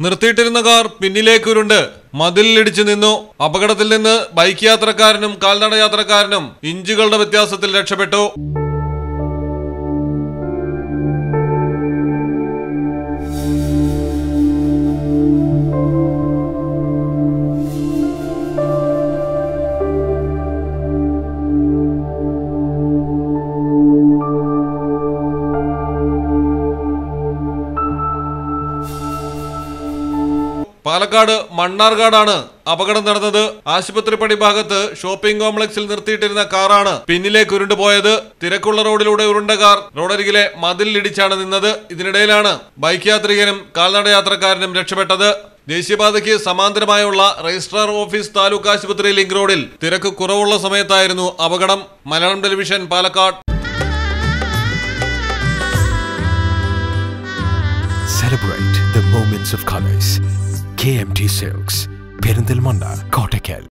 നിർത്തിയിട്ടിരുന്ന കാർ പിന്നിലേക്കുരുണ്ട് മതിലിടിച്ചു നിന്നു അപകടത്തിൽ നിന്ന് ബൈക്ക് യാത്രക്കാരനും കാൽനട യാത്രക്കാരനും ഇഞ്ചുകളുടെ വ്യത്യാസത്തിൽ രക്ഷപ്പെട്ടു പാലക്കാട് മണ്ണാർക്കാടാണ് അപകടം നടന്നത് ആശുപത്രി പടി ഭാഗത്ത് ഷോപ്പിംഗ് കോംപ്ലക്സിൽ നിർത്തിയിട്ടിരുന്ന കാറാണ് പിന്നിലേക്ക് ഉരുണ്ടുപോയത് തിരക്കുള്ള റോഡിലൂടെ ഉരുണ്ട കാർ റോഡരികിലെ മതിലിടിച്ചാണ് നിന്നത് ഇതിനിടയിലാണ് ബൈക്ക് യാത്രികനും കാൽനട യാത്രക്കാരനും രക്ഷപ്പെട്ടത് ദേശീയപാതയ്ക്ക് സമാന്തരമായുള്ള രജിസ്ട്രാർ ഓഫീസ് താലൂക്ക് ആശുപത്രി ലിങ്ക് റോഡിൽ തിരക്ക് കുറവുള്ള സമയത്തായിരുന്നു അപകടം Malayalam television Palakkad Celebrate the moments of colors. KMT Silks, Perindalmanda, Kottakkal.